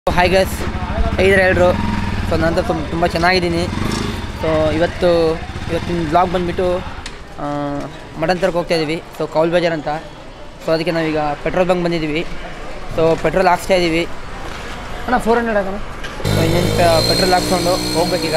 Hi ಗಸ್ ಹೇಗಿದ್ದಾರೆ ಎಲ್ಲರೂ so ನಾನು ತುಂಬ ತುಂಬ ಚೆನ್ನಾಗಿದ್ದೀನಿ ಸೊ ಇವತ್ತು ಇವತ್ತಿನ ಬ್ಲಾಗ್ ಬಂದುಬಿಟ್ಟು ಮಟನ್ ತರಕ್ಕೆ ಹೋಗ್ತಾ ಇದ್ದೀವಿ ಸೊ ಕೌಲ್ ಬಜಾರ್ ಅಂತ ಸೊ ಅದಕ್ಕೆ ನಾವೀಗ ಪೆಟ್ರೋಲ್ ಬಂಕ್ ಬಂದಿದ್ದೀವಿ ಸೊ ಪೆಟ್ರೋಲ್ ಹಾಕ್ಸ್ತಾ ಇದ್ದೀವಿ ಅಣ್ಣ ಫೋರ್ ಹಂಡ್ರೆಡ್ ಹಾಕೋಣ ಸೊ ಇನ್ನೇನು ಪೆಟ್ರೋಲ್ ಹಾಕ್ಸ್ಕೊಂಡು ಹೋಗ್ಬೇಕೀಗ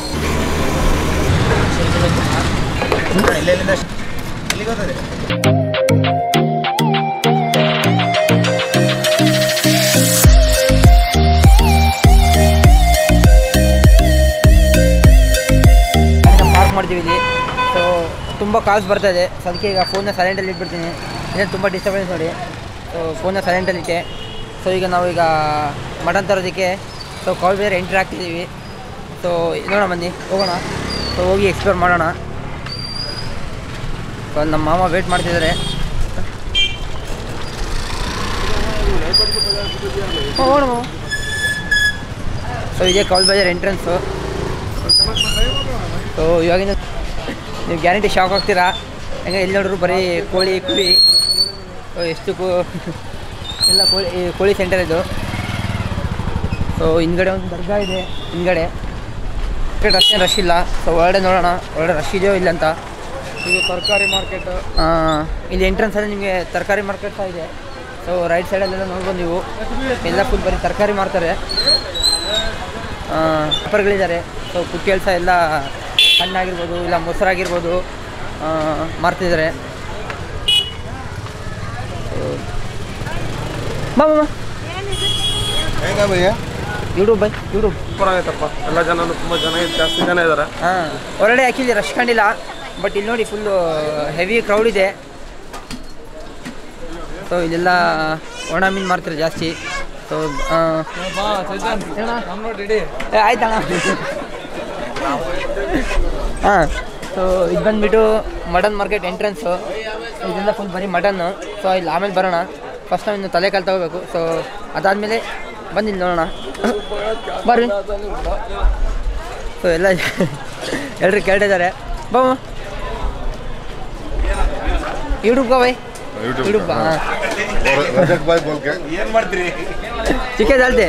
ಪಾರ್ಕ್ ಮಾಡ್ತೀವಿ ಇಲ್ಲಿ ಸೊ ತುಂಬ ಕಾಲ್ಸ್ ಬರ್ತಾ ಇದೆ ಸೊ ಅದಕ್ಕೆ ಈಗ ಫೋನ್ನ ಸೈಲೆಂಟಲ್ಲಿ ಇಟ್ಬಿಡ್ತೀನಿ ಇದೇ ತುಂಬ ಡಿಸ್ಟರ್ಬೆನ್ಸ್ ನೋಡಿ ಸೊ ಫೋನ್ನ ಸೈಲೆಂಟಲ್ಲಿ ಇಟ್ಟೆ ಸೊ ಈಗ ನಾವು ಈಗ ಮಟನ್ ತರೋದಕ್ಕೆ ಸೊ ಕಾಲ್ ಬೇರೆ ಎಂಟ್ರಿ ಆಗ್ತಿದ್ದೀವಿ ಸೊ ನೋಡೋಣ ಬನ್ನಿ ಹೋಗೋಣ ಸೊ ಹೋಗಿ ಎಕ್ಸ್ಪ್ಲೋರ್ ಮಾಡೋಣ ಸೊ ಅಲ್ಲಿ ನಮ್ಮ ಮಾಮ ವೇಟ್ ಮಾಡ್ತಿದ್ದಾರೆ ಹೋಗೋಣ ಮಾಮ. ಸೊ ಇದೇ ಕಾಲ್ ಬಜಾರ್ ಎಂಟ್ರೆನ್ಸು ಸೊ ಇವಾಗಿನ ನೀವು ಗ್ಯಾರಂಟಿ ಶಾಕ್ ಆಗ್ತೀರಾ ಹೆಂಗೆ ಎಲ್ಲಿ ನೋಡಿದ್ರು ಬರೀ ಕೋಳಿ ಕುರಿ ಸೊ ಎಷ್ಟು ಕೋ ಎಲ್ಲ ಕೋಳಿ ಈ ಕೋಳಿ ಸೆಂಟರ್ ಇದು ಸೊ ಹಿಂದ್ಗಡೆ ಒಂದು ದರ್ಗಾ ಇದೆ ಹಿಂದ್ಗಡೆ ರಶ್ ರಶ್ ಇಲ್ಲ ಸೊ ಒಳಗಡೆ ನೋಡೋಣ ಒಳಗಡೆ ರಶ್ ಇದೆಯೋ ಇಲ್ಲ ಅಂತ ಇದು ತರಕಾರಿ ಮಾರ್ಕೆಟ್ ಆ, ಇಲ್ಲಿ ಎಂಟ್ರೆನ್ಸಲ್ಲಿ ನಿಮಗೆ ತರಕಾರಿ ಮಾರ್ಕೆಟ್ ಸಹ ಇದೆ ಸೊ ರೈಟ್ ಸೈಡಲ್ಲೆಲ್ಲ ನೋಡ್ಬೋದು ನೀವು ಎಲ್ಲ ಫುಲ್ ಬರೀ ತರಕಾರಿ ಮಾರ್ತಾರೆ ವ್ಯಾಪಾರಿಗಳಿದ್ದಾರೆ ಸೊ ಕುಕ್ ಕೆಲಸ ಎಲ್ಲ ಹಣ್ಣಾಗಿರ್ಬೋದು ಇಲ್ಲ ಮೊಸರಾಗಿರ್ಬೋದು ಆ, ಮಾರ್ತಿದ್ದಾರೆ ಬಾ ಬಾ ಹೆಂಗ ಭಯ್ಯ ಯೂಟ್ಯೂಬ್ ಬೈ ಯೂಟ್ಯೂಬ್ ಸೂಪರ್ ಆಗೈತಪ್ಪ ಎಲ್ಲ ಜನನು ತುಂಬ ಜನ ಇದ್- ಜಾಸ್ತಿ ಜನ ಇದ್ದಾರೆ ಹಾಂ ಹೊರಗಡೆ ಆ್ಯಕ್ಚುಲಿ ರಶ್ ಕಂಡಿಲ್ಲ ಬಟ್ ಇಲ್ಲಿ ನೋಡಿ ಫುಲ್ಲು ಹೆವಿ ಕ್ರೌಡ್ ಇದೆ ಸೊ ಇಲ್ಲೆಲ್ಲ ಒಣ ಮೀನು ಮಾಡ್ತಾರೆ ಜಾಸ್ತಿ ಸೊ ಆಯ್ತಣ್ಣ ಹಾಂ ಸೊ ಇದು ಬಂದುಬಿಟ್ಟು ಮಟನ್ ಮಾರ್ಕೆಟ್ ಎಂಟ್ರೆನ್ಸು ಇದೆಲ್ಲ ಫುಲ್ ಬರೀ ಮಟನ್ನು ಸೊ ಇಲ್ಲಿ ಆಮೇಲೆ ಬರೋಣ ಫಸ್ಟ್ ನಾವು ಇನ್ನು ತಲೆ ಕಾಲು ತಗೋಬೇಕು ಸೊ ಅದಾದಮೇಲೆ ಬಂದು ಇಲ್ಲಿ ನೋಡೋಣ ಬರ್ರಿ ಸೊ ಎಲ್ಲ ಎಲ್ಲರೂ ಕೇಳ್ತಿದ್ದಾರೆ ಬಾ ಯೂಟ್ಯೂಬ್ ಬೈ यूट्यूब हाँ और रजत भाई बोल के ठीक है डालते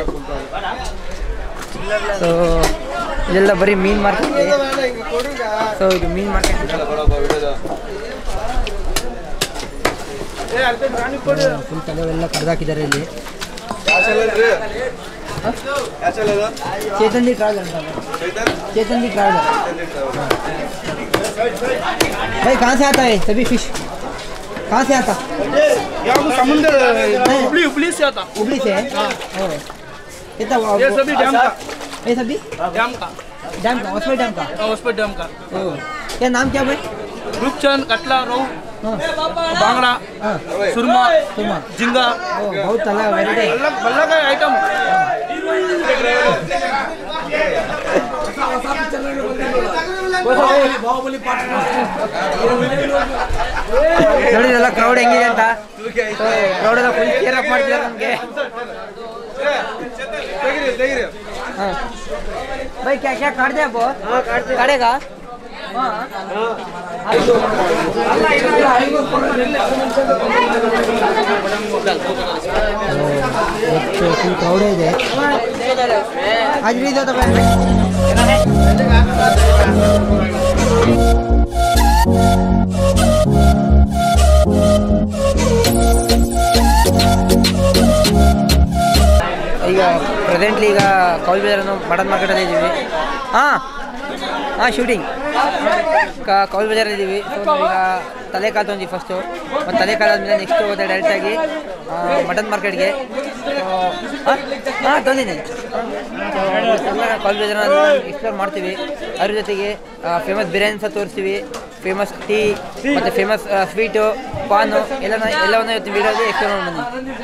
ಸೊ ಇದೆಲ್ಲ ಬರೀ ಮೀನು ಮಾರ್ಕೆಟ್ ಸೊ ಇದು ಮೀನು ಮಾರ್ಕೆಟ್ ಫುಲ್ ತಲೆವೆಲ್ಲ ಕಡ್ದಾಕಿದ್ದಾರೆ ಇಲ್ಲಿ चेतन जी ट्रैवलर चेतन जी ट्रैवलर भाई कहाँ से आता है सभी फिश कहाँ से आता समुद्र हुबली हुबली से आता हुबली से है ओ, कितना वो- ये सभी डैम का ये सभी डैम का डैम का हॉस्पिटल डैम का उस पर डैम का ओ क्या नाम क्या भाई रूपचंद कटला रोहू हाँ बांगड़ा हाँ सुरमा सुरमा झिंगा ओ बहुत अलग वेराइटी अलग अलग है आइटम ನೋಡಿದ್ರಲ್ಲ ಕ್ರೌಡ್ ಹೆಂಗಿದೆ ಅಂತ ಕ್ರೌಡ್ ಎಲ್ಲ ಫುಲ್ ಕೇರ್ ಅಪ್ ಮಾಡ್ತಿದ್ದಾರೆ ನಮಗೆ हाँ भाई क्या क्या काट दे आपको हाँ काट दे काटेगा हाँ ಫುಲ್ ಕ್ರೌಡ್ ಇದೆ ಹಾಜರಿ ಇದೆ ಈಗ ಪ್ರೆಸೆಂಟ್ಲಿ ಈಗ ಕೌಲ್ ಬಜಾರನ್ನು ಮಟನ್ ಮಾರ್ಕೆಟಲ್ಲಿ ಇದ್ದೀವಿ ಹಾಂ ಹಾಂ ಶೂಟಿಂಗ್ ಕೌಲ್ ಬಜಾರಲ್ಲಿ ಇದ್ದೀವಿ ಸೊ ನಾವೀಗ ತಲೆ ಕಾಲು ತೊಗೊಂಡ್ವಿ ಫಸ್ಟು ಮತ್ತು ತಲೆ ಕಾಲು ಆದಮೇಲೆ ನೆಕ್ಸ್ಟು ಹೋದೆ ಡೈರೆಕ್ಟಾಗಿ ಮಟನ್ ಮಾರ್ಕೆಟ್ಗೆ ಹಾಂ ಹಾಂ ತೊಗೊಂಡಿದ್ದೀನಿ ಎಲ್ಲ ಕೌಲ್ ಬಜಾರನ್ನ ಎಕ್ಸ್ಪ್ಲೋರ್ ಮಾಡ್ತೀವಿ ಅದ್ರ ಜೊತೆಗೆ ಫೇಮಸ್ ಬಿರಿಯಾನಿ ಸಹ ತೋರಿಸ್ತೀವಿ ಫೇಮಸ್ ಟೀ ಮತ್ತು ಫೇಮಸ್ ಸ್ವೀಟು ಪಾನು ಎಲ್ಲ ಎಲ್ಲವನ್ನ ಇವತ್ತು ವೀಡಿಯೋದಲ್ಲಿ ಎಕ್ಸ್ಪ್ಲೋರ್ ಮಾಡಿ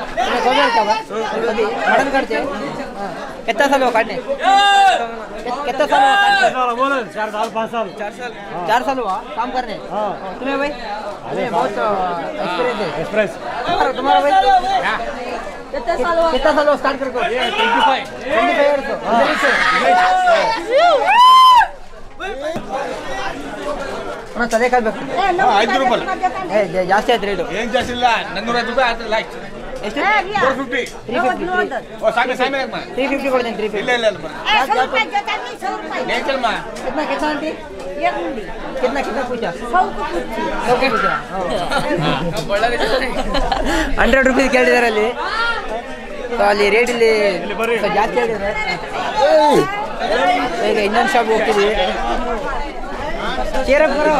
बंदी मटन करते हैं हाँ। कितना साल हुआ काटने कि- कितना साल हुआ काटने? चार साल पाँच साल चार साल हुआ काम करने तुम्हें भाई तुम्हें बहुत एक्सपीरियंस है एक्सप्रेस तुम्हारा तुम्हारा भाई कितना साल हुआ कितना साल हुआ स्टार्ट करके twenty five twenty five years ಅಣ್ಣ ತಲೆ ಕಾಲ್ಬೇಕು ಐದು ರೂಪಾಯಿ ಏ ಜಾ- ಜಾಸ್ತಿ ಆಯ್ತು ರೇಟು ಏನ್ ಜಾಸ್ತಿ ಇಲ್ಲ ನನ್ನೂರ ಐದು ರೂಪಾಯಿ ಆಯ್ತು ಲೈಕ್ ಎಷ್ಟು ಫೋರ್ ಫಿಫ್ಟಿ ತ್ರೀ ಫಿಫ್ಟಿ ಓ ಸಾಮಿ ಸಾಮಿ ತ್ರೀ ಫಿಫ್ಟಿ ಕೊಡ್ತೀನಿ ತ್ರೀ ಇಲ್ಲ ಫಿಫ್ಟಿ ಇಲ್ಲ ಇಲ್ಲ ನೇಚರ್ ಮಾ कितना कितना आंटी कितना कितना पूछा सौ के पूछा ಹಂಡ್ರೆಡ್ ರುಪೀಸ್ ಕೇಳಿದ್ದಾರೆ ಅಲ್ಲಿ ಸೊ ಅಲ್ಲಿ ರೇಟ್ ಇಲ್ಲಿ ಸ್ವಲ್ಪ ಜಾಸ್ತಿ ಹೇಳಿದ್ದಾರೆ ಈಗ ಇನ್ನೊಂದು ಶಾಪ್ ಹೋಗ್ತಿದ್ವಿ ಚೇರಪ್ ಬರೋ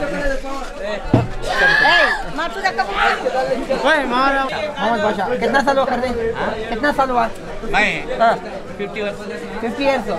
मोहम्मद बादशाह कितना साल हुआ कर दे कितना साल हुआ मैं हाँ फिफ्टी फिफ्टी ईयर्स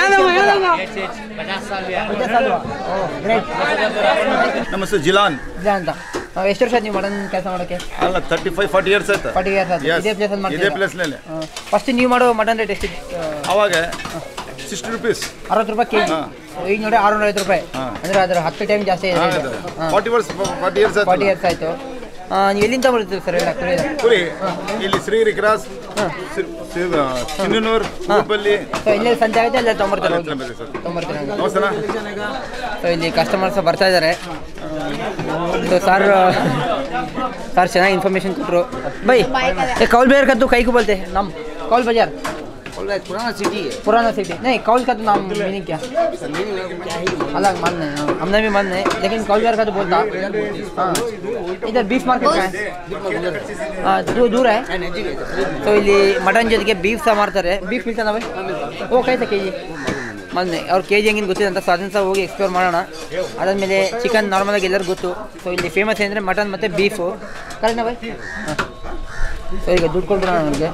पचास साल ಪಚಾಸ್ ಸಾಲ ಗ್ರೇಟ್ ನಮಸ್ತೆ ಜಿಲಾನ್ ಇಲ್ಲ ಅಂತ ನಾವು ಎಷ್ಟು ವರ್ಷ ಆಯ್ತು ನೀವು ಮಾಡನ್ ಕೆಲಸ ಮಾಡೋಕ್ಕೆ ಅಲ್ಲ ತರ್ಟಿ ಫೈವ್ ಫಾರ್ಟಿ ಇಯರ್ಸ್ ಆಯ್ತು ಫಾರ್ಟಿ ಇಯರ್ಸ್ ಆಯ್ತು Yes. ಇದೇ ಪ್ಲೇಸಲ್ಲಿ ಇದೇ ಮಾಡ್ತೀರಾ ಪ್ಲೇಸ್ನಲ್ಲಿ ಫಸ್ಟ್ ನೀವು ಮಾಡೋ ಮಟನ್ ರೇಟ್ ಎಷ್ಟಿತ್ತು ಅವಾಗ ಸಿಕ್ಸ್ಟಿ ರುಪೀಸ್ ಅರವತ್ತು ರೂಪಾಯಿ ಕೆ ಜಿ ಈಗ ನೋಡಿ ಆರುನೂರ ಐವತ್ತು ರೂಪಾಯಿ ಹಾ. ಅಂದ್ರೆ ಅದರ ಹತ್ತು ಟೈಮ್ ಜಾಸ್ತಿ ಇದೆ ಫಾರ್ಟಿ ವರ್ಷ ಫಾರ್ಟಿ ಇಯರ್ಸ್ ಫಾರ್ಟಿ ಆಯ್ತು ಇಯರ್ಸ್ ಆಯಿತು ನೀವು ಎಲ್ಲಿಂದ ಬರ್ತೀವಿ ಸರ್ ಎಲ್ಲ ಕುರಿ ಎಲ್ಲ ಕುರಿ ಇಲ್ಲಿ ಶ್ರೀಗಿರಿ ಕ್ರಾಸ್ ಚಿನ್ನೂರು ಹುಬ್ಬಳ್ಳಿ ಸೊ ಇಲ್ಲೇ ಸಂಜೆ ಆಗುತ್ತೆ ಅಲ್ಲೇ ತೊಗೊಂಬರ್ತಾರೆ ಹೋಗಿ ಅಲ್ಲೇ ಸರ್. ತೊಗೊಂಬರ್ತೀನಿ ನಮಸ್ತೆ ಸೊ ಇಲ್ಲಿ ಕಸ್ಟಮರ್ಸ್ ಬರ್ತಾ ಇದ್ದಾರೆ ಸೊ ಸರ್ ಸರ್ ಚೆನ್ನಾಗಿ ಇನ್ಫಾರ್ಮೇಶನ್ ಕೊಟ್ಟರು ಬೈ ಏ ಕೌಲ್ ಬೇರ್ ಕದ್ದು ಕೈಗೂ बोलते हैं नाम कौल बाजार पुराना सिटी है पुराना सिटी नहीं कौल का तो नाम मीनिंग क्या अलग मानने हैं, हाँ, हमने भी मानने हैं, लेकिन कौल बाजार का तो बोलता हाँ इधर बीफ मार्केट का है हाँ दूर दूर है ಸೊ ಇಲ್ಲಿ ಮಟನ್ ಜೊತೆಗೆ ಬೀಫ್ ಸಹ ಮಾಡ್ತಾರೆ ಬೀಫ್ ಮಿಲ್ತಾನ ಬೈ ಓ ಕೈತೆ ಕೆ ಜಿ ಮೊನ್ನೆ ಅವ್ರು ಕೆ ಜಿ ಹೆಂಗಿನ ಗೊತ್ತಿದೆ ಅಂತ ಸೊ ಅದನ್ನ ಸಹ ಹೋಗಿ ಎಕ್ಸ್ಪ್ಲೋರ್ ಮಾಡೋಣ ಅದಾದಮೇಲೆ ಚಿಕನ್ ನಾರ್ಮಲಾಗಿ ಎಲ್ಲರಿಗೂ ಗೊತ್ತು ಸೊ ಇಲ್ಲಿ ಫೇಮಸ್ ಏನಂದರೆ ಮಟನ್ ಮತ್ತು ಬೀಫು ಕರೆಕ್ಟ್ನಾ ಬೈ ಹಾಂ ಸೊ ಈಗ ದುಡ್ಡು ಕೊಟ್ಬಿಡೋಣ ನನಗೆ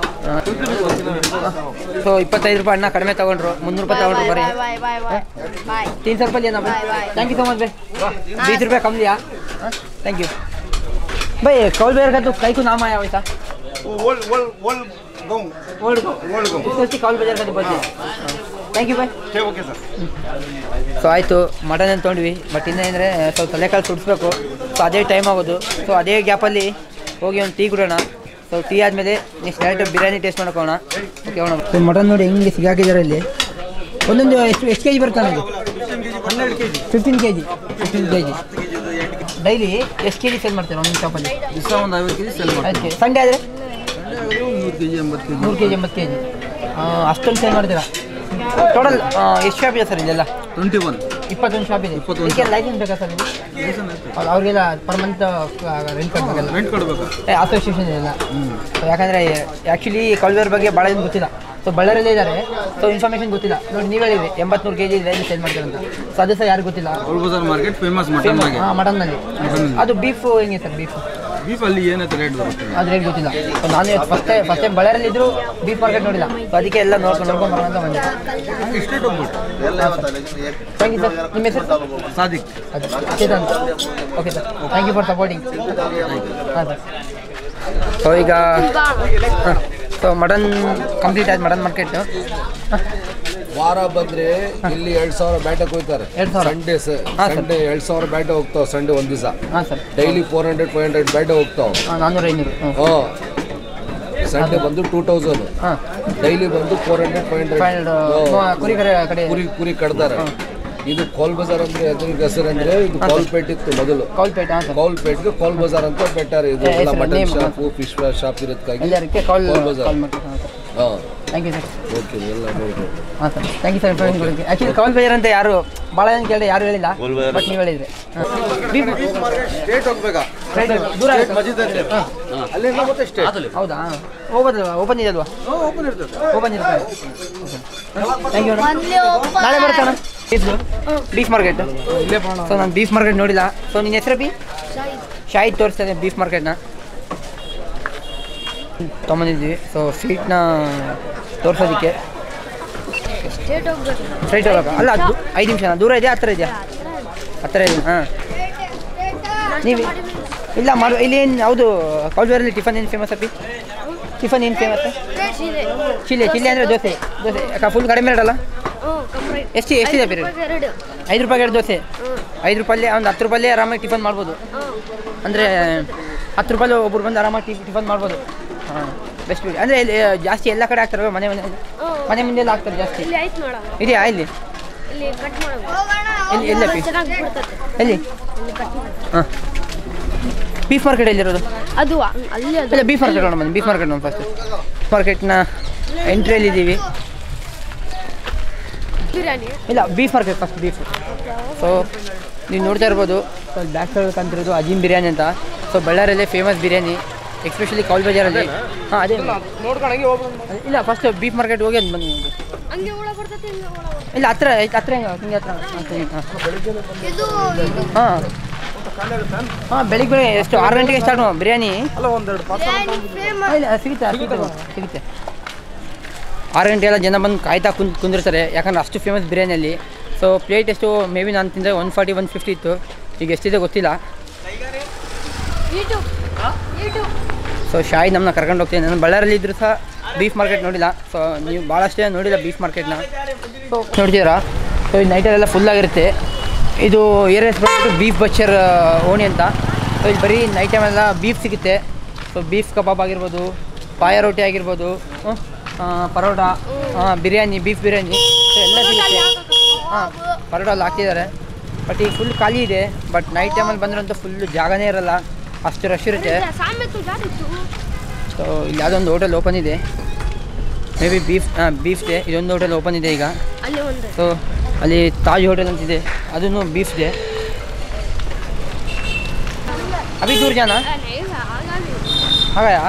ಸೊ ಇಪ್ಪತ್ತೈದು ರೂಪಾಯಿ ಅಣ್ಣ ಕಡಿಮೆ ತೊಗೊಂಡ್ರು ಮುನ್ನೂರು ರೂಪಾಯಿ ತೊಗೊಂಡ್ರು ಬರೀ तीन सौ रुपये लेना भाई थैंक यू सो मच भाई बीस रुपये कम लिया थैंक यू भाई कौल बेर का तो कई को नाम आया वैसा ಓಲ್ಡ್ ಓಲ್ಡ್ ಓಲ್ಡ್ ಗೌ ओल्ड को ಓಲ್ಡ್ ಗೌ इसको उसकी कौल बाजार का तो बोलते हैं thank you bye okay sir so ಆಯಿತು ಮಟನ್ ಅಂತ ತೊಗೊಂಡ್ವಿ ಬಟ್ ಇನ್ನೇಂದರೆ ಸ್ವಲ್ಪ ತಲೆಕಾಲು ಸುಡಿಸ್ಬೇಕು ಸೊ ಅದೇ ಟೈಮ್ ಆಗೋದು ಸೊ ಅದೇ ಗ್ಯಾಪಲ್ಲಿ ಹೋಗಿ ಒಂದು ಟೀ ಕುಡಿಯೋಣ ಸೊ ಟೀ ಆದಮೇಲೆ ನೆಕ್ಸ್ಟ್ ಡೈರೆಕ್ಟ್ ಬಿರಿಯಾನಿ ಟೇಸ್ಟ್ ಮಾಡ್ಕೋಣ ಓಕೆ ಹೋಣ ಸೊ ಮಟನ್ ನೋಡಿ ಹೆಂಗೆ ಸಿಗಾಕಿದ್ದಾರೆ ಇಲ್ಲಿ ಒಂದೊಂದು ಎಷ್ಟು ಎಷ್ಟು ಕೆ ಜಿ ಬರುತ್ತೆ ನನಗೆ ಹನ್ನೆರಡು K G fifteen K G fifteen K G daily ಎಷ್ಟು ಕೆ ಜಿ ಸೇಲ್ ಮಾಡ್ತೀರಾ ಒಂದು ಶಾಪಲ್ಲಿ ದಿವಸ ಒಂದು ಐವತ್ತು ಕೆ ಜಿ ಸೆಲ್ ಐದು ಕೆ ಸಂಡೇ ಆದರೆ ನೂರು ಕೆ ಜಿ ಎಂಬತ್ತು ಕೆ ಜಿ ನೂರು ಕೆ ಜಿ ಎಂಬತ್ತು ಕೆ ಜಿ ಅಷ್ಟೊಂದು ಸೇಲ್ ಮಾಡ್ತೀರಾ ಟೋಟಲ್ ಎಷ್ಟು ಶಾಪ್ ಇದೆ ಸರ್ ಇಲ್ಲೆಲ್ಲ ಟ್ವೆಂಟಿ ಒನ್ ಇಪ್ಪತ್ತೊಂದು ಶಾಪ್ ಇದೆ ಇಪ್ಪತ್ತೊಂದು ಇದಕ್ಕೆ ಲೈಸೆನ್ಸ್ ಬೇಕಾ ಸರ್ ಇಲ್ಲಿ ಹೌದು, ಅವ್ರಿಗೆಲ್ಲ ಪರ್ ಮಂತ್ ರೆಂಟ್ ಕಟ್ಟಬೇಕಲ್ಲ ರೆಂಟ್ ಕೊಡ್ಬೇಕು ಅಸೋಸಿಯೇಷನ್ ಇದೆಲ್ಲ ಸೊ ಯಾಕಂದರೆ ಆ್ಯಕ್ಚುಲಿ ಕಳ್ವೇರ್ ಬಗ್ಗೆ ಭಾಳ ಏನು ಗೊತ್ತಿಲ್ಲ ಸೊ ಬಳ್ಳಾರಿಯಲ್ಲೇ ಇದ್ದಾರೆ ಸೊ ಇನ್ಫಾರ್ಮೇಷನ್ ಗೊತ್ತಿಲ್ಲ ನೋಡಿ ನೀವು ಹೇಳಿದ್ರಿ ಎಂಬತ್ನೂರು ಕೆ ಜಿ ಇದೆ ಸೇಲ್ ಮಾಡ್ತಾರೆ ಅಂತ ಸೊ ಅದು ಸಹ ಯಾರಿಗೂ ಗೊತ್ತಿಲ್ಲ old bazaar market famous mutton ಆಗಿ ಹಾಂ ಮಟನ್ನಲ್ಲಿ ಅದು ಬೀಫ್ ಹೆಂಗೆ ಸರ್ ಬೀಫ್ ಬೀಫ್ ಅಲ್ಲಿ ಏನೈತೆ ರೇಟ್ ಬರುತ್ತೆ ಅದು ರೇಟ್ ಗೊತ್ತಿಲ್ಲ ಸೊ ನಾನು ಫಸ್ಟ್ ಫಸ್ಟ್ ಟೈಮ್ ಬಳ್ಳಾರಿಯಲ್ಲಿ ಇದ್ರು ಬೀಫ್ ಮಾರ್ಕೆಟ್ ನೋಡಿಲ್ಲ ಸೊ ಅದಕ್ಕೆ ಎಲ್ಲ ನೋಡ್ಕೊಂಡು ನೋಡ್ಕೊಂಡು ಬರೋಣ ಅಂತ ಬಂದೆ ಇಷ್ಟೇ ಹೋಗ್ಬಿಟ್ಟು ಥ್ಯಾಂಕ್ ಯು ಸರ್ ನಿಮ್ಮ ಹೆಸರು ಸಾದಿಕ್ ಅದು Chetan okay sir thank you for supporting ಹಾಂ ಸರ್ ಸೊ ಈಗ ಸೊ ಮಟನ್ ಕಂಪ್ಲೀಟ್ ಆಯ್ತು ಮಟನ್ ಮಾರ್ಕೆಟು ವಾರ ಬಂದ್ರೆ ಇಲ್ಲಿ ಎರಡ್ ಸಾವಿರ ಬ್ಯಾಟಕ್ ಹೋಗ್ತಾರೆ ಎರಡ್ ಸಾವಿರ? ಸಂಡೇ ಹಾ, ಸರ್. ಸಂಡೇ ಎರಡ್ ಸಾವಿರ ಬ್ಯಾಟ ಹೋಗ್ತಾವ ಸಂಡೇ ಒಂದ್ ದಿವಸ ಹಾಂ sir daily four hundred five hundred ಬ್ಯಾಟ ಹೋಗ್ತಾವ ಹಾಂ ನಾನ್ನೂರು ಐನೂರು ಹ್ಞೂ ಹಾ ಸಂಡೇ ಬಂದು ಟೂ ತೌಸಂಡ್ ಹಾಂ ಡೈಲಿ ಬಂದು four hundred five five hundred ಕುರಿ ಕಡೆ ಕಡೆ ಕುರಿ ಕುರಿ ಕಡ್ತಾರೆ ಇದು ಕೋಲ್ ಬಜಾರ್ ಅಂದ್ರೆ ಅದ್ರ ಹೆಸರು ಅಂದ್ರೆ ಇದು ಕೌಲ್ಪೇಟ್ ಇತ್ತು ಮೊದಲು ಕೌಲ್ಪೇಟೆ ಹಾಂ ಸರ್ ಕೌಲ್ಪೇಟ್ಗೆ ಕೋಲ್ ಬಜಾರ್ ಅಂತ ಬೆಟ್ಟಾರೆ ಇದು ಏ, ಎಲ್ಲ ಹೆಸರು, mutton name, shop fish shop ಇರೋದಕ್ಕಾಗಿ ಎಲ್ಲರಿಗೆ ಕಾಲ್ ಕಾಲ್ ಬಜಾರ್. ಕಾಲ್ ಮಾಡಿ ಹಾಂ ಸರ್ ಹಾ ಥ್ಯಾಂಕ್ ಯು ಸರ್ ಓಕೆ ಎಲ್ಲ ನೋಡಿ ಹಾಂ sir thank you sir information ಕೊಡೋಕ್ಕೆ ಆ್ಯಕ್ಚುಲಿ ಕಾಲ್ ಬೇಜಾರ್ ಅಂತ ಯಾರು ಭಾಳ ಜನ ಕೇಳಿದ್ರೆ ಯಾರು ಹೇಳಿಲ್ಲ ಬಟ್ ನೀವು ಹೇಳಿದ್ರಿ ಸ್ಟೇಟ್ ಹೋಗ್ಬೇಕಾ Right, ದೂರ ಆಗುತ್ತೆ. ಹಾಂ. ಅಲ್ಲಿಂದ ಮತ್ತೆ ಸ್ಟೇಟ್ ಹೌದಾ ಹೋಗೋದು ಓಪನ್ ಇದೆ ಅಲ್ವಾ ಓಪನ್ ಇರ್ತದೆ ಓಪನ್ ಇರುತ್ತೆ ಥ್ಯಾಂಕ್ ಯು ನಾಳೆ ಬರ್ತಾನ ಬೀಫ್ ಬೀಫ್ ಮಾರ್ಕೆಟ್ ಇಲ್ಲೇ ಮಾಡೋಣ ಸೊ ನಾನು ಬೀಫ್ ಮಾರ್ಕೆಟ್ ನೋಡಿಲ್ಲ ಸೊ ನಿನ್ನ ಹೆಸರು ಬಿ ಶಾಹಿದ್ ತೋರಿಸ್ತಾನೆ ಬೀಫ್ ಮಾರ್ಕೆಟ್ನ ತೊಗೊಂಬಂದಿದ್ವಿ ಸೊ ಸ್ವೀಟ್ನ ತೋರಿಸೋದಕ್ಕೆ ಸ್ಟ್ರೈಟ್ ಹೋಗಕ್ಕ ಅಲ್ಲ ಅದು ಐದು ನಿಮಿಷ ದೂರ ಇದೆಯಾ ಹತ್ತಿರ ಇದೆಯಾ ಹತ್ತಿರ ಇದೆ ಹಾಂ ನೀವು ಇಲ್ಲ ಮಾಡು ಇಲ್ಲಿ ಏನು ಯಾವುದು ಕೌಲ್ಬೇರಲ್ಲಿ ಟಿಫನ್ ಏನು ಫೇಮಸ್ ಅಪ್ಪಿ ಟಿಫನ್ ಏನು ಫೇಮಸ್ ಚಿಲ್ಲಿ ಚಿಲ್ಲಿ ಅಂದರೆ ದೋಸೆ ದೋಸೆ ಯಾಕೆ ಫುಲ್ ಕಡಿಮೆ ಇರಲ್ಲ ಎಷ್ಟು ಎಷ್ಟಿದೆ ಪೀರಿಯಡ್ ಎರಡು ಐದು ರೂಪಾಯಿಗೆ ಎರಡು ದೋಸೆ ಐದು ರೂಪಾಯಲ್ಲಿ ಒಂದು ಹತ್ತು ರೂಪಾಯಲ್ಲಿ ಆರಾಮಾಗಿ ಟಿಫನ್ ಮಾಡ್ಬೋದು ಅಂದರೆ ಹತ್ತು ರೂಪಾಯಿ ಒಬ್ರು ಬಂದು ಆರಾಮಾಗಿ ಟಿ ಟಿಫನ್ ಮಾಡ್ಬೋದು ಹಾಂ ಬೆಸ್ಟ್ ಅಂದರೆ ಇಲ್ಲಿ ಜಾಸ್ತಿ ಎಲ್ಲ ಕಡೆ ಹಾಕ್ತಾರೆ ಮನೆ ಮನೆ ಮನೆ ಮುಂದೆ ಎಲ್ಲ ಹಾಕ್ತಾರೆ ಜಾಸ್ತಿ ಇಲ್ಲಿ ಆಯ್ತು ನೋಡ ಇದೆಯಾ ಇಲ್ಲಿ ಇಲ್ಲಿ ಕಟ್ ಮಾಡೋದು ಎಲ್ಲಿ ಎಲ್ಲ ಪಿ ಚೆನ್ನಾಗಿ ಬಿಡ್ತದೆ ಎಲ್ಲಿ ಇಲ್ಲಿ ಕಟ್ ಮಾಡೋದು ಹಾಂ ಬೀಫ್ ಮಾರ್ಕೆಟ್ ಎಲ್ಲಿರೋದು ಅದು ಅ- ಅಲ್ಲಿ ಅದು ಇಲ್ಲ ಬೀಫ್ ಮಾರ್ಕೆಟ್ ನೋಡೋಣ ಬನ್ನಿ ಬೀಫ್ ಮಾರ್ಕೆಟ್ ನೋಡಿ ಫಸ್ಟ್ ಮಾರ್ಕೆಟ್ನ ಎಂಟ್ರಿಯಲ್ಲಿ ಇದ್ದೀವಿ ಬಿರಿಯಾನಿ ಇಲ್ಲ beef market first beef so ನೀವು ನೋಡ್ತಾ ಇರ್ಬೋದು ಸೊ ಬ್ಯಾಕ್ ಸೈಡ್ ಕಂತಿರೋದು ಅಜೀಮ್ ಬಿರಿಯಾನಿ ಅಂತ ಸೊ ಬಳ್ಳಾರಿಯಲ್ಲೇ ಫೇಮಸ್ ಬಿರಿಯಾನಿ ಎಕ್ಸ್ಪೆಷಲಿ ಕೌಲ್ ಬಜಾರಲ್ಲಿ ಹಾಂ ಅದೇ ನೋಡ್ಕೊಂಡಂಗೆ ಹೋಗ್ಬೋದು ಅದೇ- ಇಲ್ಲ ಫಸ್ಟ್ ಬೀಫ್ ಮಾರ್ಕೆಟ್ ಹೋಗಿ ಅದು ಬನ್ನಿ ಹಂಗೆ ಒಳ ಬರ್ತೈತೆ ಹಿಂಗೆ ಒಳ ಬರ್ತೈತೆ. ಇಲ್ಲ ಹತ್ರ ಐತೆ, ಹತ್ರ ಹೆಂಗೆ ಹಿಂಗೆ ಹತ್ರ ಹಾಂ ಇದು ಇದು ಹಾಂ ಹಾಂ ಬೆಳಿಗ್ಗೆ ಬೆಳಿಗ್ಗೆ ಎಷ್ಟು ಆರು ಗಂಟೆಗೆ ಸ್ಟಾರ್ಟ್ ಬಿರಿಯಾನಿ ಅಲ್ಲ ಒಂದೆರಡು ಪಾರ್ಸಲ್ ಬಿರಿಯಾನಿ ಫೇಮಸ್ ಆ, ಇಲ್ಲ ಸಿಗುತ್ತೆ ಸಿಗುತ್ತೆ ಸಿಗುತ್ತೆ ಆರು ಗಂಟೆ ಎಲ್ಲ ಜನ ಬಂದು ಕಾಯ್ತಾ ಕುಂತ್ ಕುಂದಿರ್ತಾರೆ ಯಾಕಂದ್ರೆ ಅಷ್ಟು ಫೇಮಸ್ ಬಿರಿಯಾನಿಯಲ್ಲಿ ಸೊ ಪ್ಲೇಟ್ ಎಷ್ಟು ಮೇ ಬಿ ನಾನು ತಿಂದರೆ ಒನ್ ಫಾರ್ಟಿ ಒನ್ ಫಿಫ್ಟಿ ಇತ್ತು ಈಗ ಎಷ್ಟಿದೆ ಗೊತ್ತಿಲ್ಲ ಯೂಟ್ಯೂಬ್ ಯೂಟ್ಯೂಬ್ ಸೊ ಶಾಯಿ ನಮ್ಮನ್ನ ಕರ್ಕೊಂಡು ಹೋಗ್ತೀನಿ ನಾನು ಬಳ್ಳಾರಲ್ಲಿ ಇದ್ದರೂ ಸಹ ಬೀಫ್ ಮಾರ್ಕೆಟ್ ನೋಡಿಲ್ಲ ಸೊ ನೀವು ಭಾಳಷ್ಟು ಜನ ನೋಡಿಲ್ಲ ಬೀಫ್ ಮಾರ್ಕೆಟ್ನ ಸೊ ನೋಡ್ತೀರಾ ಸೊ ಇದು ನೈಟಲ್ಲೆಲ್ಲ ಫುಲ್ ಆಗಿರುತ್ತೆ ಇದು ಏರಿಯಾಸ್ ಬಂದ್ಬಿಟ್ಟು ಬೀಫ್ ಬಚ್ಚರ್ ಓಣಿ ಅಂತ ಸೊ ಇಲ್ಲಿ ಬರೀ ನೈಟ್ ಟೈಮೆಲ್ಲ ಬೀಫ್ ಸಿಗುತ್ತೆ ಸೊ ಬೀಫ್ ಕಬಾಬ್ ಆಗಿರ್ಬೋದು ಪಾಯ ರೋಟಿ ಆಗಿರ್ಬೋದು ಹ್ಮ್, ಆ, ಪರೋಟ ಆ, ಬಿರಿಯಾನಿ ಬೀಫ್ ಬಿರಿಯಾನಿ ಸೊ ಎಲ್ಲ ಸಿಗುತ್ತೆ ಹಾಂ ಪರೋಟ ಅಲ್ಲಿ ಹಾಕ್ತಿದ್ದಾರೆ ಬಟ್ ಈಗ ಫುಲ್ ಖಾಲಿ ಇದೆ ಬಟ್ ನೈಟ್ ಟೈಮಲ್ಲಿ ಬಂದ್ರಂತೂ ಫುಲ್ ಜಾಗನೇ ಇರಲ್ಲ ಅಷ್ಟು ರಶ್ ಇರುತ್ತೆ ಸಾಮೆ ತು ಜಾಡಿತ್ತು ಸೊ ಇಲ್ಲಿ ಯಾವುದೋ ಒಂದು ಹೋಟೆಲ್ ಓಪನ್ ಇದೆ ಮೇ ಬಿ ಬೀಫ್ ಬೀಫ್ದೆ ಇದೊಂದು ಹೋಟೆಲ್ ಓಪನ್ ಇದೆ ಈಗ ಅಲ್ಲಿ ಒಂದು ಸೊ ಅಲ್ಲಿ ತಾಜ್ ಹೋಟೆಲ್ ಅಂತಿದೆ ಅದನ್ನು ಬೀಫ್ದೆ ಅಭಿ ದೂರ ಜಾನ ಆ, ನೈಸ್ ಹಾಗಾಗಿ ಹಾಗಾಯಾ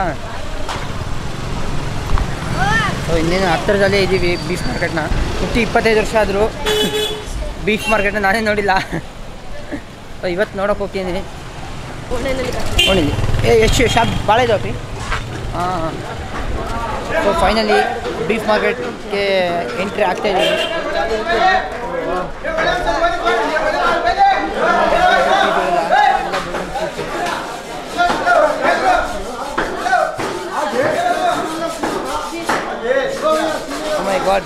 ಸೊ ಇನ್ನೇನು ಹತ್ತಿರದಲ್ಲೇ ಇದ್ದೀವಿ ಬೀಫ್ ಮಾರ್ಕೆಟ್ನ ಹುಟ್ಟಿ ಇಪ್ಪತ್ತೈದು ವರ್ಷ ಆದರೂ ಬೀಫ್ ಮಾರ್ಕೆಟ್ನ ನಾನೇ ನೋಡಿಲ್ಲ ಸೊ ಇವತ್ತು ನೋಡೋಕೆ ಹೋಗ್ತೀನಿ ಓಣೆನಲ್ಲಿ ಕಟ್ಟಿ ನೋಡಿದ್ವಿ ಏ ಎಷ್ಟು ಶಾಪ್ ಭಾಳ ಇದಾವೆ ಹಾಂ ಸೊ ಫೈನಲಿ ಬೀಫ್ ಮಾರ್ಕೆಟ್ಗೆ ಎಂಟ್ರಿ ಆಗ್ತಾ ಇದ್ದೀವಿ ಮೈ ಗಾಡ್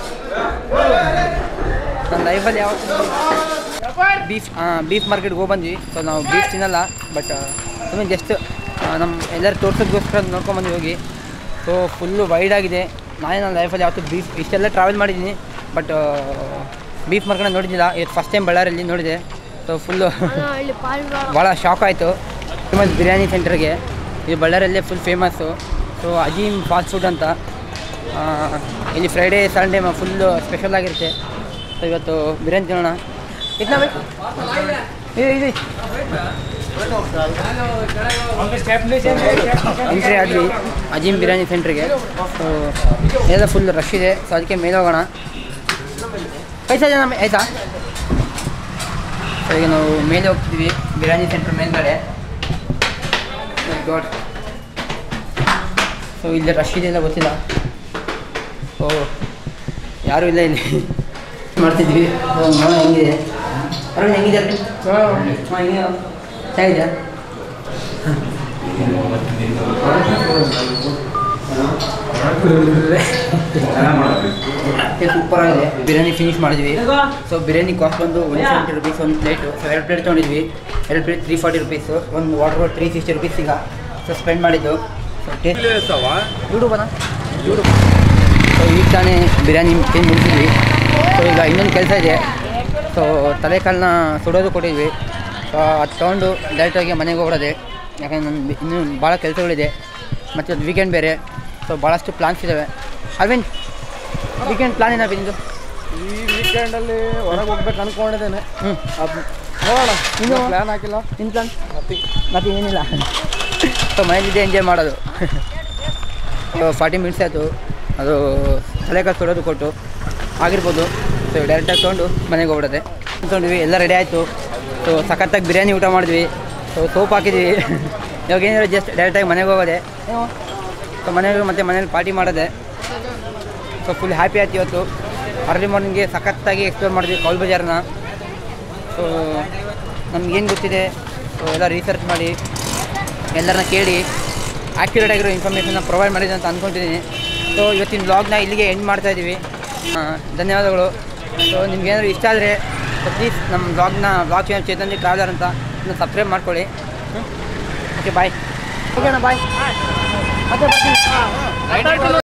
ನನ್ನ ಲೈಫಲ್ಲಿ ಯಾವ ಬೀಫ್ ಬೀಫ್ ಮಾರ್ಕೆಟ್ಗೆ ಹೋಗಿ ಬಂದ್ವಿ ಸೊ ನಾವು ಬೀಫ್ ತಿನ್ನಲ್ಲ ಬಟ್ ಸುಮ್ಮನೆ ಜಸ್ಟ್ ನಮ್ಮ ಎಲ್ಲರೂ ತೋರ್ಸೋದಕ್ಕೋಸ್ಕರ ನೋಡ್ಕೊಂಬಂದ್ವಿ ಹೋಗಿ ಸೊ ಫುಲ್ಲು ವೈಡ್ ಆಗಿದೆ ನಾನೇ ನನ್ನ ಲೈಫಲ್ಲಿ ಯಾವತ್ತೂ ಬೀಫ್ ಇಷ್ಟೆಲ್ಲ ಟ್ರಾವೆಲ್ ಮಾಡಿದ್ದೀನಿ ಬಟ್ ಬೀಫ್ ಮಾರ್ಕೆಟ್ ನೋಡಿದ್ದಿಲ್ಲ ಇದು ಫಸ್ಟ್ ಟೈಮ್ ಬಳ್ಳಾರಿಯಲ್ಲಿ ನೋಡಿದೆ ಸೊ ಫುಲ್ಲು ಅಲ್ಲಿ ಪಾಲ್ವಾಳ ಭಾಳ ಶಾಕ್ ಆಯಿತು ಫೇಮಸ್ ಬಿರಿಯಾನಿ ಸೆಂಟರ್ಗೆ ಇದು ಬಳ್ಳಾರಿಯಲ್ಲೇ full famous so Azeem fast food ಅಂತ ಆ, ಇಲ್ಲಿ ಫ್ರೈಡೇ ಸಂಡೇ ಫುಲ್ಲು ಸ್ಪೆಷಲ್ ಆಗಿರುತ್ತೆ ಸೊ ಇವತ್ತು ಬಿರಿಯಾನಿ ತಿನ್ನೋಣ ಇದ್ನ ಬೇಕು ಇದು ಇದು ಎಂಟ್ರಿ ಆದ್ವಿ ಅಜೀಮ್ ಬಿರಿಯಾನಿ ಸೆಂಟ್ರಿಗೆ ಸೊ ಎಲ್ಲ ಫುಲ್ ರಶ್ ಇದೆ ಸೊ ಅದಕ್ಕೆ ಮೇಲೆ ಹೋಗೋಣ ಪೈಸಾ ಜನ ಆಯಿತಾ ಸೊ ಈಗ ನಾವು ಮೇಲೆ ಹೋಗ್ತಿದ್ವಿ ಬಿರಿಯಾನಿ ಸೆಂಟ್ರ್ ಮೇಲ್ಗಡೆ ಗಾಡ್ ಸೊ ಇಲ್ಲಿ ರಶ್ ಇದೆಯಲ್ಲ ಗೊತ್ತಿಲ್ಲ ಓ ಯಾರೂ ಇಲ್ಲ ಇಲ್ಲಿ ಮಾಡ್ತಿದ್ವಿ ಸೊ ನೋಡೋಣ ಹೆಂಗಿದೆ ಅರುಣ್ ಹೆಂಗಿದೆ ಅಲ್ಲಿ ಹಾಂ ಹೆಂಗಿದೆ ಚೆನ್ನಾಗಿದೆ ಸೂಪರ್ ಆಗಿದೆ ಬಿರಿಯಾನಿ ಫಿನಿಶ್ ಮಾಡಿದ್ವಿ ಸೊ ಬಿರಿಯಾನಿ ಕಾಸ್ಟ್ ಬಂದು ಒನ್ ಸೆವೆಂಟಿ ರುಪೀಸ್ ಒಂದು ಪ್ಲೇಟು ಸೊ ಎರಡು ಪ್ಲೇಟ್ ತೊಗೊಂಡಿದ್ವಿ ಎರಡು ಪ್ಲೇಟ್ ತ್ರೀ ಫಾರ್ಟಿ ರುಪೀಸು ಒಂದು ವಾಟರ್ ತ್ರೀ ಸಿಕ್ಸ್ಟಿ ರುಪೀಸ್ ಈಗ ಸೊ ಸ್ಪೆಂಡ್ ಮಾಡಿದ್ದು ಸೊ ಟೇಸ್ಟ್ ಯೂಟ್ಯೂಬನ ಯೂಟ್ಯೂಬ್ ಸೊ ಈಗ ತಾನೇ ಬಿರಿಯಾನಿ ತಿಂದು ಮುಗಿಸಿದ್ವಿ ಸೊ ಈಗ ಇನ್ನೊಂದು ಕೆಲಸ ಇದೆ ಸೊ ತಲೆಕಾಲನ್ನ ಸುಡೋದು ಕೊಟ್ಟಿದ್ವಿ ಸೊ ಅದು ತೊಗೊಂಡು ಡೈರೆಕ್ಟಾಗಿ ಮನೆಗೆ ಹೋಗೋದೆ ಯಾಕಂದ್ರೆ ನನ್ನ ಇನ್ನೂ ಭಾಳ ಕೆಲಸಗಳಿದೆ ಮತ್ತು ಅದು ವೀಕೆಂಡ್ ಬೇರೆ ಸೊ ಭಾಳಷ್ಟು ಪ್ಲಾನ್ಸ್ ಇದ್ದಾವೆ ಅರವಿಂದ್ ವೀಕೆಂಡ್ ಪ್ಲಾನ್ ಏನಾಗ ನಿಂದು ಈ ವೀಕೆಂಡಲ್ಲಿ ಹೊರಗೆ ಹೋಗ್ಬೇಕು ಅನ್ಕೊಂಡಿದ್ದೇನೆ ಹ್ಞೂ ಅದು ನೋಡೋಣ ಇನ್ನು? ಇನ್ನೂ ಪ್ಲ್ಯಾನ್ ಹಾಕಿಲ್ಲ ನಿನ್ನ ಪ್ಲಾನ್ ಮತ್ತೆ ಏನಿಲ್ಲ ಸೊ ಮನೇಲಿದ್ದೆ ಎಂಜಾಯ್ ಮಾಡೋದು ಫಾರ್ಟಿ ಮಿನಿಟ್ಸ್ ಆಯಿತು ಅದು ತಲೆಕಾಲು ಸುಡೋದು ಕೊಟ್ಟು ಆಗಿರ್ಬೋದು ಸೊ ಡೈರೆಕ್ಟಾಗಿ ತೊಗೊಂಡು ಮನೆಗೆ ಹೋಗ್ಬಿಡೋದೆ ತೊಗೊಂಡ್ವಿ ಎಲ್ಲ ರೆಡಿ ಆಯಿತು ಸೊ ಸಖತ್ತಾಗಿ ಬಿರಿಯಾನಿ ಊಟ ಮಾಡಿದ್ವಿ ಸೊ ಸೋಪ್ ಹಾಕಿದ್ವಿ ಇವಾಗ ಏನಿಲ್ಲ ಜಸ್ಟ್ ಡೈರೆಕ್ಟಾಗಿ ಮನೆಗೆ ಹೋಗೋದೆ ಸೊ ಮನೆಗೆ ಮತ್ತೆ ಮನೇಲಿ ಪಾರ್ಟಿ ಮಾಡೋದೆ ಸೊ ಫುಲ್ ಹ್ಯಾಪಿ ಆಯ್ತು ಇವತ್ತು ಅರ್ಲಿ ಮಾರ್ನಿಂಗ್ಗೆ ಸಖತ್ತಾಗಿ ಎಕ್ಸ್ಪ್ಲೋರ್ ಮಾಡಿದ್ವಿ ಕೌಲ್ ಬಜಾರ್ನ ಸೊ ನಮ್ಗೇನು ಗೊತ್ತಿದೆ ಸೊ ಎಲ್ಲ ರಿಸರ್ಚ್ ಮಾಡಿ ಎಲ್ಲರನ್ನ ಕೇಳಿ ಆ್ಯಕ್ಯುರೇಟ್ ಆಗಿರೋ ಇನ್ಫಾರ್ಮೇಷನ್ನ ಪ್ರೊವೈಡ್ ಮಾಡಿದೆ ಅಂತ ಅಂದ್ಕೊತಿದ್ದೀನಿ ಸೊ ಇವತ್ತಿನ ಬ್ಲಾಗ್ನ ಇಲ್ಲಿಗೆ ಎಂಡ್ ಮಾಡ್ತಾ ಇದ್ದೀವಿ ಆ, ಧನ್ಯವಾದಗಳು ಸೊ ನಿಮ್ಗೇನಾದ್ರು ಇಷ್ಟ ಆದರೆ ಪ್ಲೀಸ್ ನಮ್ಮ ಬ್ಲಾಗ್ನ ಬ್ಲಾಗ್ ಚಾನಲ್ ಚೇತನ್ಯ ಟ್ರಾವೆಲರ್ ಅಂತ ಸಬ್ಸ್ಕ್ರೈಬ್ ಮಾಡ್ಕೊಳ್ಳಿ ಓಕೆ ಬಾಯ್ ಓಕೆನಾ ಬಾಯ್ ಮತ್ತೆ ಬರ್ತೀನಿ